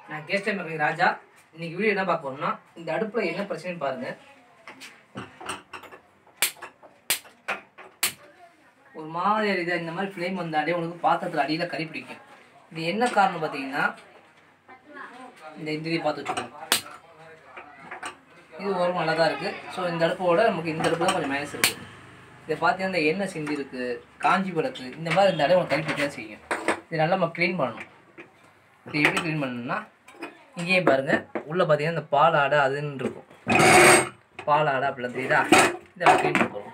நான் caste time mechanic ராஜா இன்னைக்கு video என்ன பார்க்க போறோம்னா இந்த அடுப்புல என்ன பிரச்சனைன்னு பாருங்க ஒரு மாதிரி இது இந்த மாதிரி ஃப்ளேம் வந்தாலே உங்களுக்கு பாத்திரத்துல அடியில கறி பிடிக்கும் இது என்ன காரணம் பார்த்தீங்கன்னா இந்த இந்த இதை பார்த்து வச்சுக்கோங்க இது ஓரம் நல்லா தான் இருக்குது ஸோ இந்த அடுப்போட நமக்கு இந்த அடுப்பு தான் கொஞ்சம் மைனஸ் இருக்குது இதை பார்த்தீங்கன்னா இந்த எண்ணெய் சிந்தி இருக்குது காஞ்சி விளக்கு இந்த மாதிரி இருந்தாலே உங்களுக்கு கறி பிடிக்க தான் செய்யும் இது நல்லா நம்ம க்ளீன் பண்ணணும் இது எப்படி க்ளீன் பண்ணணும்னா இங்கேயே பாருங்கள் உள்ளே பார்த்தீங்கன்னா இந்த பால் ஆடை அதுன்னு இருக்கும் பால் ஆடை அப்படிலாம் தெரியுதா இதை க்ளீன் பண்ண போகிறோம்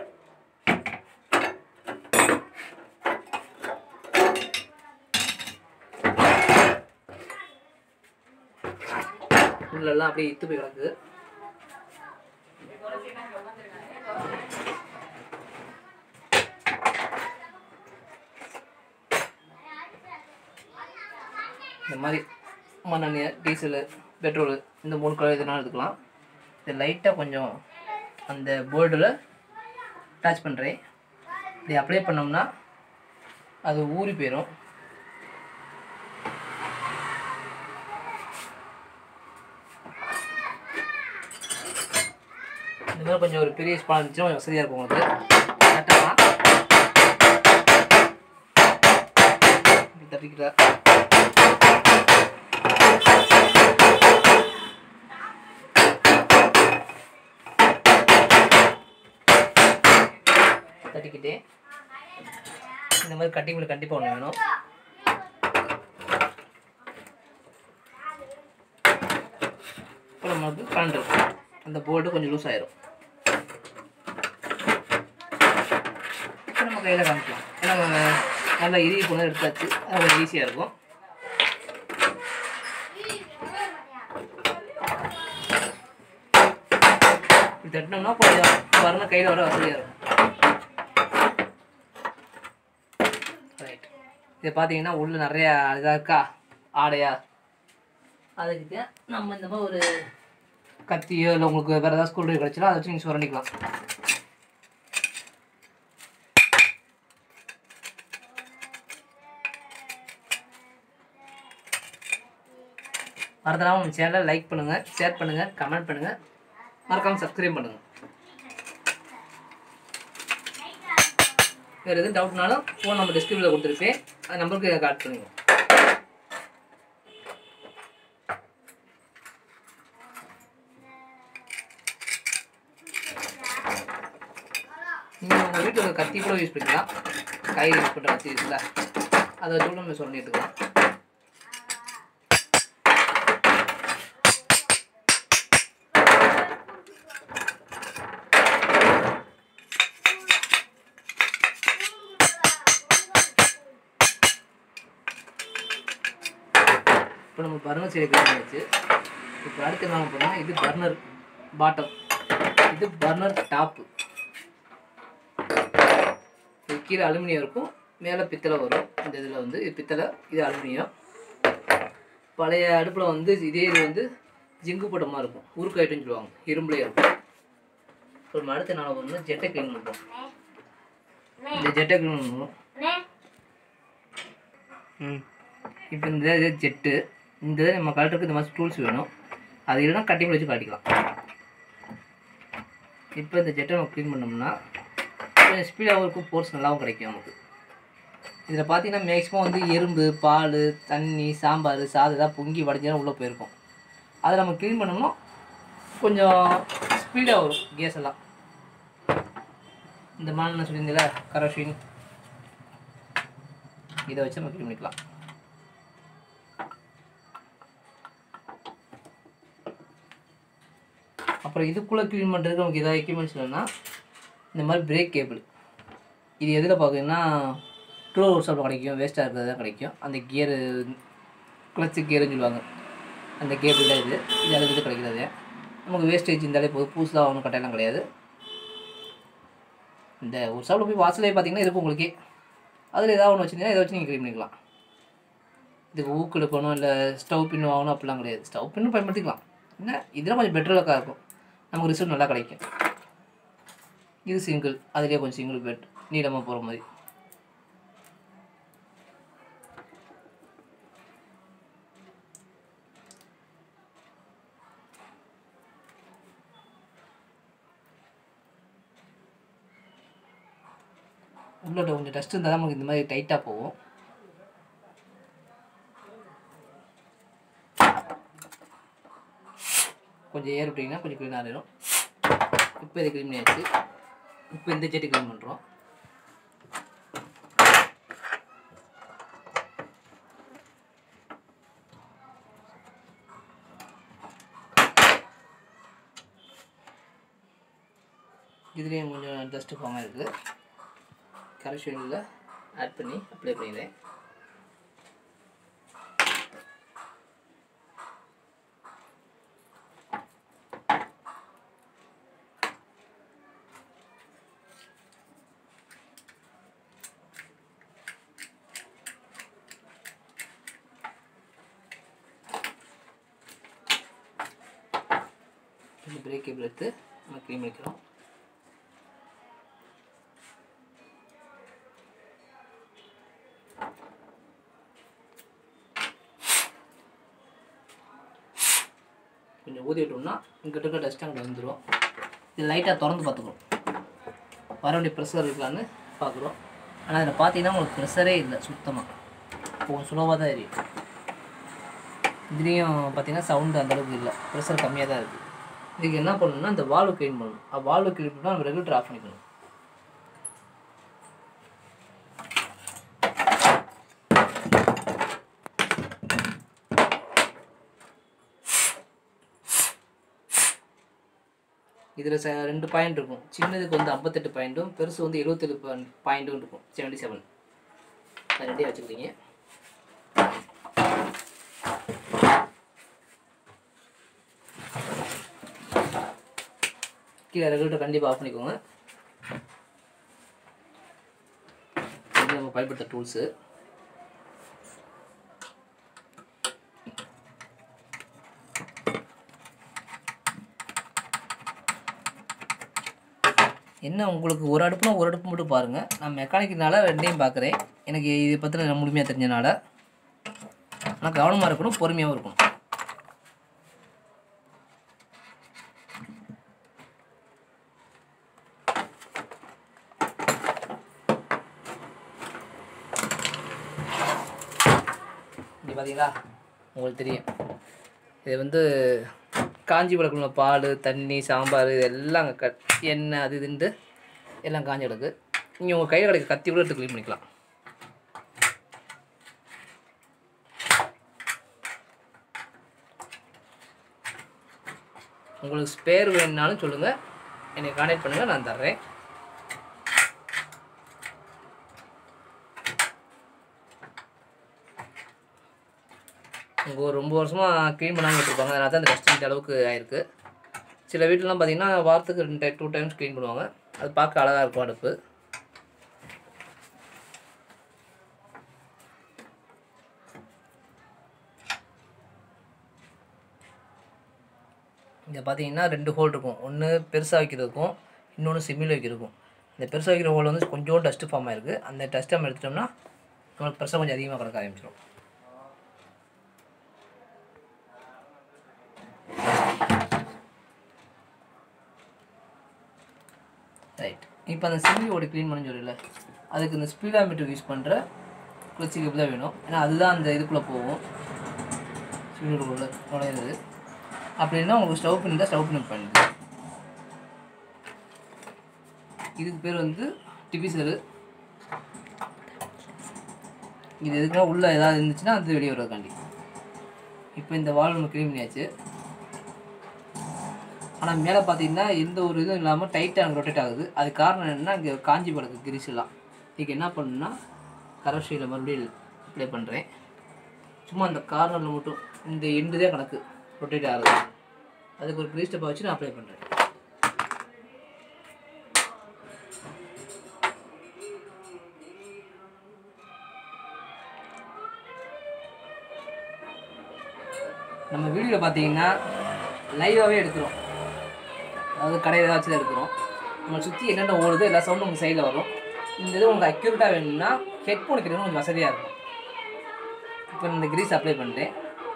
உள்ளெல்லாம் அப்படியே இத்து போய் கிடக்குது இந்த மாதிரி மண்ணெண்ணெய் டீசலு பெட்ரோலு இந்த மூணு கலர் எதுனாலும் எடுத்துக்கலாம் இது லைட்டாக கொஞ்சம் அந்த போர்டில் அட்டாச் பண்ணுறேன் இதை அப்ளை பண்ணோம்னா அது ஊறி போயிடும் இந்த மாதிரி கொஞ்சம் ஒரு பெரிய ஸ்பான் இருந்துச்சுன்னா கொஞ்சம் வசதியாக இருக்கும் உங்களுக்கு கரெக்டாக இப்படி தட்டிக்கிட்டா தட்டிக்கிட்டே இந்த மாதிரி கட்டிங் பிள்ளை கண்டிப்பாக ஒன்று வேணும் இப்போ நமக்கு கரண்ட் அந்த போர்டு கொஞ்சம் லூஸ் ஆயிரும் இப்போ நம்ம கையில் காமிக்கலாம் ஏன்னா நம்ம நல்லா இறுகி கொண்டு எடுத்தாச்சு அது கொஞ்சம் ஈஸியாக இருக்கும் இப்படி தட்டினோம்னா கொஞ்சம் வரணும் கையில் வர வசதியாக இருக்கும் ரைட் இது பார்த்தீங்கன்னா உள்ள நிறையா இதாக இருக்கா ஆடையா அதுக்கு நம்ம இந்த மாதிரி ஒரு கத்தியோ இல்லை உங்களுக்கு வேறு ஏதாவது ஸ்கூல் கிடச்சினா அதை வச்சு நீங்கள் சுரண்டிக்கலாம் மறந்துடாமல் நம்ம சேனலை லைக் பண்ணுங்கள் ஷேர் பண்ணுங்கள் கமெண்ட் பண்ணுங்கள் மறக்காமல் சப்ஸ்கிரைப் பண்ணுங்கள் வேறு எதுவும் டவுட்னாலும் ஃபோன் நம்பர் டிஸ்கிரிப்ஷனில் கொடுத்துருப்பேன் அந்த நம்பருக்கு கால் பண்ணுங்க நீங்கள் உங்கள் வீட்டில் ஒரு கத்தி கூட யூஸ் பண்ணிக்கலாம் காய்கறி யூஸ் பண்ணுற கத்தி இருக்குல்ல அதை வச்சு கூட நம்ம சொல்லி எடுத்துக்கலாம் இப்போ நம்ம பர்னர் சைடு கட்டியாச்சு இப்போ அடுத்து என்ன பண்ணோம்னா இது பர்னர் பாட்டம் இது பர்னர் டாப்பு இது கீழே அலுமினியம் இருக்கும் மேலே பித்தளை வரும் இந்த இதில் வந்து இது பித்தளை இது அலுமினியம் பழைய அடுப்பில் வந்து இதே இது வந்து ஜிங்கு போட்ட மாதிரி இருக்கும் உருக்காயிட்டுன்னு சொல்லுவாங்க இரும்புலேயே இருக்கும் இப்போ நம்ம அடுத்து என்ன பண்ணணும் ஜெட்டை க்ளீன் பண்ணுறோம் இந்த ஜெட்டை க்ளீன் பண்ணுவோம் ம் இப்போ இந்த இது ஜெட்டு இந்த இது நம்ம கலட்டுறதுக்கு இந்த மாதிரி டூல்ஸ் வேணும் அது இல்லைனா கட்டி வச்சு காட்டிக்கலாம் இப்போ இந்த ஜெட்டை நம்ம க்ளீன் பண்ணோம்னா கொஞ்சம் ஸ்பீடாகவும் இருக்கும் ஃபோர்ஸ் நல்லாவும் கிடைக்கும் நமக்கு இதில் பார்த்தீங்கன்னா மேக்ஸிமம் வந்து எறும்பு பால் தண்ணி சாம்பார் சாதம் ஏதாவது பொங்கி வடைஞ்சா உள்ளே போயிருக்கும் அதை நம்ம க்ளீன் பண்ணோம்னா கொஞ்சம் ஸ்பீடாக வரும் கேஸ் எல்லாம் இந்த மாதிரி நான் சொல்லியிருந்தேன்ல கரோஷின் இதை வச்சு நம்ம க்ளீன் பண்ணிக்கலாம் அப்புறம் இதுக்குள்ளே க்ளீன் பண்ணுறதுக்கு நமக்கு ஏதாவது எக்யூப்மெண்ட்ஸ் இல்லைன்னா இந்த மாதிரி பிரேக் கேபிள் இது எதில் பார்க்குறீங்கன்னா டூ ஷாப்பில் கிடைக்கும் வேஸ்ட்டாக இருக்கிறது தான் கிடைக்கும் அந்த கியரு கிளச்சு கியருன்னு சொல்லுவாங்க அந்த கேபிள் தான் இது இது அதில் இது கிடைக்கிறது நமக்கு வேஸ்டேஜ் இருந்தாலே போதும் புதுசாக ஒன்றும் கட்டாயெல்லாம் கிடையாது இந்த ஒரு ஷாப்பில் போய் வாசலே பார்த்தீங்கன்னா இருக்கும் உங்களுக்கே அதில் ஏதாவது ஒன்று வச்சுருந்தீங்கன்னா இதை வச்சு நீங்கள் க்ளீன் பண்ணிக்கலாம் இதுக்கு ஊக்கு எடுக்கணும் இல்லை ஸ்டவ் பின் வாங்கணும் அப்படிலாம் கிடையாது ஸ்டவ் பின்னு பயன்படுத்திக்கலாம் என்ன இதெல்லாம் கொஞ்சம் பெட்டர் லுக்காக இருக்கும் நமக்கு ரிசல்ட் நல்லா கிடைக்கும் இது சிங்கிள் அதுலேயே கொஞ்சம் சிங்கிள் பெட் நீளமாக போகிற மாதிரி உள்ள கொஞ்சம் டஸ்ட் இருந்தால் தான் நமக்கு இந்த மாதிரி டைட்டாக போகும் கொஞ்சம் ஏர் விட்டிங்கன்னா கொஞ்சம் க்ளீன் ஆகிடும் இப்போ இதை க்ளீன் பண்ணியாச்சு இப்போ இந்த செடி க்ளீன் பண்ணுறோம் இதுலேயும் கொஞ்சம் டஸ்ட்டு ஃபார்மாக இருக்குது கரெக்ஷனில் ஆட் பண்ணி அப்ளை பண்ணிடுறேன் இந்த பிரேக் கேபிள் எடுத்து நம்ம க்ளீன் பண்ணிக்கிறோம் கொஞ்சம் ஊதி விட்டோம்னா இங்கிட்ட இருக்க டஸ்ட் அங்கே வந்துடும் இது லைட்டாக திறந்து பார்த்துக்குறோம் வர வேண்டிய ப்ரெஷர் இருக்கலான்னு பார்க்குறோம் ஆனால் அதில் பார்த்தீங்கன்னா உங்களுக்கு ப்ரெஷரே இல்லை சுத்தமாக கொஞ்சம் சுலவாக தான் எரியும் இதுலேயும் பார்த்தீங்கன்னா சவுண்டு அந்தளவுக்கு இல்லை ப்ரெஷர் கம்மியாக தான் இருக்குது இதுக்கு என்ன பண்ணணும்னா இந்த வால்வு க்ளீன் பண்ணணும் வால்வு க்ளீன் பண்ணால் நம்ம ரெகுலேட்டர் ஆஃப் பண்ணிக்கணும் இதில் ச ரெண்டு பாயிண்ட் இருக்கும் சின்னதுக்கு வந்து ஐம்பத்தெட்டு பாயிண்ட்டும் பெருசு வந்து எழுபத்தேழு பாயிண்ட்டும் இருக்கும் செவன்ட்டி செவன் அது ரெண்டே வச்சுக்கிறீங்க கீழே ரெகுலேட்டர் கண்டிப்பாக ஆஃப் பண்ணிக்கோங்க இது நம்ம பயன்படுத்த டூல்ஸு என்ன உங்களுக்கு ஒரு அடுப்புனா ஒரு அடுப்பு மட்டும் பாருங்கள் நான் மெக்கானிக்னால ரெண்டையும் பார்க்குறேன் எனக்கு இதை பற்றின முழுமையாக தெரிஞ்சனால ஆனால் கவனமாக இருக்கணும் பொறுமையாகவும் இருக்கணும் இங்கே பார்த்தீங்களா உங்களுக்கு தெரியும் இது வந்து காஞ்சி கிடக்குள்ள பால் தண்ணி சாம்பார் இது எல்லாம் அங்கே கட் எண்ணெய் அது இதுன்ட்டு எல்லாம் காஞ்சி கிடக்கு நீங்கள் உங்கள் கையில் கிடைக்க கத்தி கூட எடுத்து க்ளீன் பண்ணிக்கலாம் உங்களுக்கு ஸ்பேர் வேணும்னாலும் சொல்லுங்கள் என்னை கான்டாக்ட் பண்ணுங்கள் நான் தர்றேன் உங்கள் ரொம்ப வருஷமாக க்ளீன் பண்ணாமல் விட்டுருப்பாங்க அதனால தான் அந்த டஸ்ட் இந்த அளவுக்கு ஆயிருக்கு சில வீட்டிலலாம் பார்த்தீங்கன்னா வாரத்துக்கு ரெண்டு டூ டைம்ஸ் க்ளீன் பண்ணுவாங்க அது பார்க்க அழகாக இருக்கும் அடுப்பு இங்கே பார்த்தீங்கன்னா ரெண்டு ஹோல் இருக்கும் ஒன்று பெருசாக வைக்கிறதுக்கும் இன்னொன்று சிம்மில் வைக்கிறதுக்கும் இந்த பெருசாக வைக்கிற ஹோல் வந்து கொஞ்சம் டஸ்ட்டு ஃபார்ம் ஆயிருக்கு அந்த டஸ்ட்டை நம்ம எடுத்துட்டோம்னா நம்மளுக்கு ப்ரெஷர் கொஞ்சம் அதிகமாக கிடக்க ஆரம்பிச்சிடும் ரைட் இப்போ அந்த சிம்மி ஓடி க்ளீன் பண்ண சொல்லல அதுக்கு இந்த ஸ்பீடா மீட்டர் யூஸ் பண்ணுற குளிச்சி கேப் தான் வேணும் ஏன்னா அதுதான் அந்த இதுக்குள்ளே போகும் ஸ்பீடோட நுழையிறது அப்படின்னா உங்களுக்கு ஸ்டவ் பண்ணி தான் ஸ்டவ் பண்ணி பண்ணுது இதுக்கு பேர் வந்து டிபிசரு இது எதுக்குன்னா உள்ளே ஏதாவது இருந்துச்சுன்னா அது வெளியே வர்றதுக்காண்டி இப்போ இந்த வால் நம்ம க்ளீன் பண்ணியாச்சு ஆனால் மேலே பார்த்தீங்கன்னா எந்த ஒரு இதுவும் இல்லாமல் டைட்டாக அங்கே ரொட்டேட் ஆகுது அது காரணம் என்னென்னா இங்கே காஞ்சி பழக்கு கிரிஸ் எல்லாம் இதுக்கு என்ன பண்ணணும்னா கரஸ்டியில் மறுபடியும் அப்ளை பண்ணுறேன் சும்மா அந்த கார்னரில் மட்டும் இந்த எண்டு தான் கணக்கு ரொட்டேட் ஆகுது அதுக்கு ஒரு க்ரீஸ் டப்பா வச்சு நான் அப்ளை பண்ணுறேன் நம்ம வீடியோவில் பார்த்தீங்கன்னா லைவாகவே எடுக்கிறோம் அதாவது கடையில் ஏதாச்சும் தான் எடுக்கிறோம் நம்ம சுற்றி என்னென்ன ஓடுது எல்லா சவுண்டும் உங்கள் சைடில் வரும் இந்த இது உங்களுக்கு அக்யூரேட்டாக வேணும்னா ஹெட்ஃபோன் வைக்கிறது கொஞ்சம் வசதியாக இருக்கும் இப்போ இந்த கிரீஸ் அப்ளை பண்ணிட்டேன்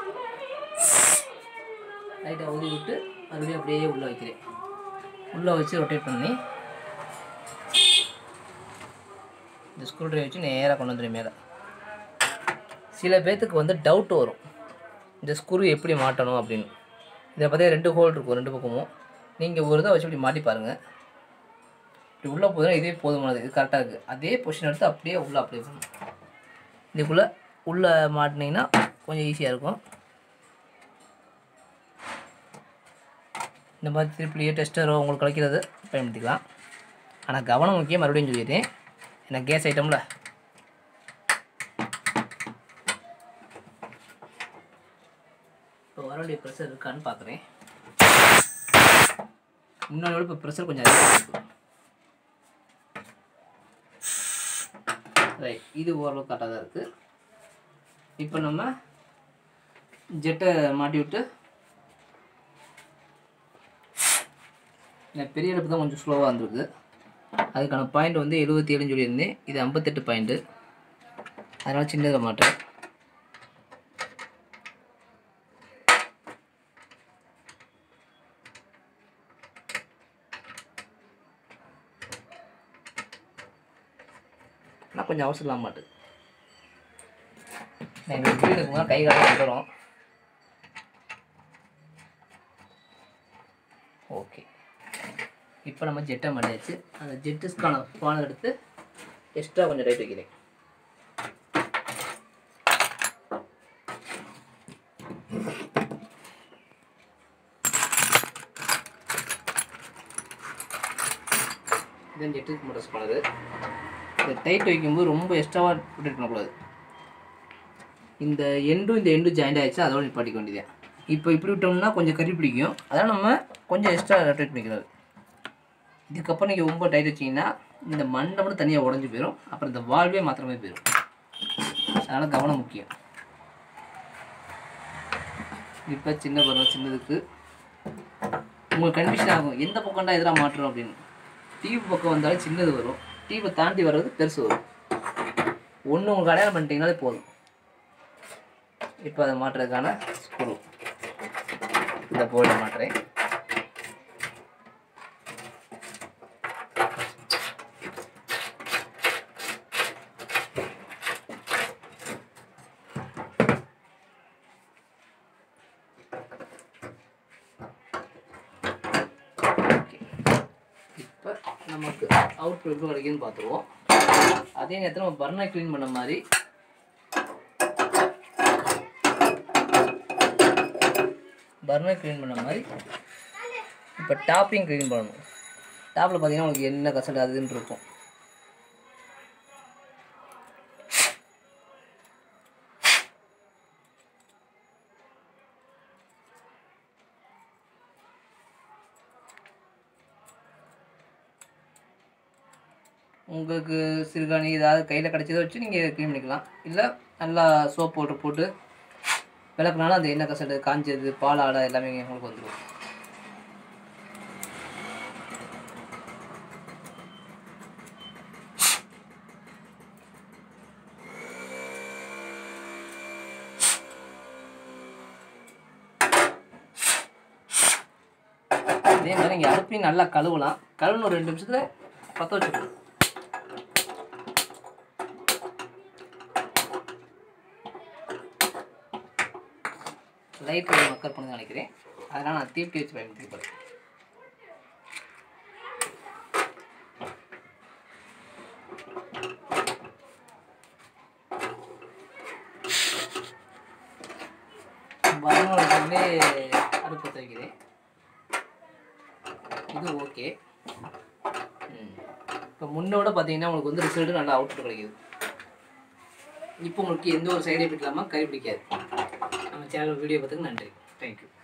லைட்டாக ஊதி விட்டு மறுபடியும் அப்படியே உள்ளே வைக்கிறேன் உள்ளே வச்சு ரொட்டேட் பண்ணி இந்த ஸ்க்ரூ ட்ரைவர் வச்சு நேராக கொண்டு வந்துடும் மேலே சில பேர்த்துக்கு வந்து டவுட் வரும் இந்த ஸ்க்ரூ எப்படி மாட்டணும் அப்படின்னு இதை பார்த்தா ரெண்டு ஹோல் இருக்கும் ரெண்டு பக்கமும் நீங்கள் ஒரு இதை வச்சு இப்படி மாட்டி பாருங்கள் இப்படி உள்ளே போதுன்னா இதே போதுமானது இது கரெக்டாக இருக்குது அதே பொசிஷன் எடுத்து அப்படியே உள்ளே அப்ளை பண்ணணும் இதுக்குள்ளே உள்ளே மாட்டினீங்கன்னா கொஞ்சம் ஈஸியாக இருக்கும் இந்த மாதிரி திருப்பிலியோ டெஸ்டரோ உங்களுக்கு கிடைக்கிறது பயன்படுத்திக்கலாம் ஆனால் கவனம் முக்கியம் மறுபடியும் சொல்லிடுறேன் ஏன்னா கேஸ் ஐட்டமில் இப்போ வர வேண்டிய ப்ரெஷர் இருக்கான்னு பார்க்குறேன் முன்னாடி இப்போ ப்ரெஷர் கொஞ்சம் அதிகமாக இருக்கு ரைட் இது ஓரளவுக்கு கரெக்டாக தான் இருக்குது இப்போ நம்ம ஜெட்டை மாட்டி விட்டு இந்த பெரிய அடுப்பு தான் கொஞ்சம் ஸ்லோவாக வந்திருக்கு அதுக்கான பாயிண்ட் வந்து எழுபத்தி ஏழுன்னு சொல்லியிருந்தேன் இது ஐம்பத்தெட்டு பாயிண்ட்டு அதனால் சின்னதாக மாட்டேன் ஆனால் கொஞ்சம் அவசரம் இல்லாம மாட்டுது நான் எங்கள் வீடு இருக்கும்போது கை காலம் வந்துடும் ஓகே இப்போ நம்ம ஜெட்டை மாட்டியாச்சு அந்த ஜெட்டுஸ்க்கான ஸ்பானர் எடுத்து எக்ஸ்ட்ரா கொஞ்சம் ரைட் வைக்கிறேன் இதுதான் ஜெட்டுக்கு மட்டும் ஸ்பானர் இந்த டைட் வைக்கும்போது ரொம்ப எக்ஸ்ட்ராவாக ரொட்டேட் பண்ணக்கூடாது இந்த எண்டும் இந்த எண்டும் ஜாயிண்ட் ஆயிடுச்சு அதோட நிப்பாட்டிக்க வேண்டியது இப்போ இப்படி விட்டோம்னா கொஞ்சம் கறி பிடிக்கும் அதனால் நம்ம கொஞ்சம் எக்ஸ்ட்ரா ரொட்டேட் பண்ணிக்கிறது இதுக்கப்புறம் நீங்கள் ரொம்ப டைட் வச்சிங்கன்னா இந்த மண்டை மட்டும் தனியாக உடஞ்சி போயிடும் அப்புறம் இந்த வால்வே மாத்திரமே போயிடும் அதனால் கவனம் முக்கியம் இப்போ சின்ன பருவம் சின்னதுக்கு உங்களுக்கு கன்ஃபியூஷன் ஆகும் எந்த பக்கம்டா எதிராக மாட்டுறோம் அப்படின்னு டிவி பக்கம் வந்தாலும் சின்னது வரும் டிவியை தாண்டி வர்றது பெருசு வரும் ஒன்று உங்களுக்கு அடையாளம் பண்ணிட்டீங்கனாலே போதும் இப்போ அதை மாட்டுறதுக்கான ஸ்க்ரூ இந்த போர்டை மாட்டுறேன் ஓகே இப்போ நமக்கு அவுட் எப்படி கிடைக்குதுன்னு பார்த்துருவோம் அதே நேரத்தில் நம்ம பர்னை க்ளீன் பண்ண மாதிரி பர்னை க்ளீன் பண்ண மாதிரி இப்போ டாப்பிங் க்ளீன் பண்ணணும் டாப்பில் பார்த்தீங்கன்னா உங்களுக்கு என்ன கசடு அதுன்னு இருக்கும் உங்களுக்கு சிறுகாணி ஏதாவது கையில் கிடைச்சதை வச்சு நீங்கள் க்ளீன் பண்ணிக்கலாம் இல்லை நல்லா சோப் போட்டு போட்டு விளக்குனாலும் அந்த எண்ணெய் கசடு காஞ்சது பால் ஆடை எல்லாமே உங்களுக்கு வந்துடும் இதே மாதிரி நீங்கள் அடுப்பையும் நல்லா கழுவலாம் கழுவுன ஒரு ரெண்டு நிமிஷத்தில் பற்ற வச்சுக்கணும் லைட் மக்கர் பண்ணி நினைக்கிறேன் அதனால் நான் தீட்டி வச்சு பயன்படுத்தி போகிறேன் வரணுன்றதுலே அடுப்பு பற்ற வைக்கிறேன் இது ஓகே இப்போ முன்னோட பார்த்தீங்கன்னா உங்களுக்கு வந்து ரிசல்ட்டு நல்லா அவுட்புட் கிடைக்குது இப்போ உங்களுக்கு எந்த ஒரு சைடு எஃபெக்ட் இல்லாமல் கறி பிடிக்காது நம்ம சேனல் வீடியோ பார்த்துக்கு நன்றி தேங்க்யூ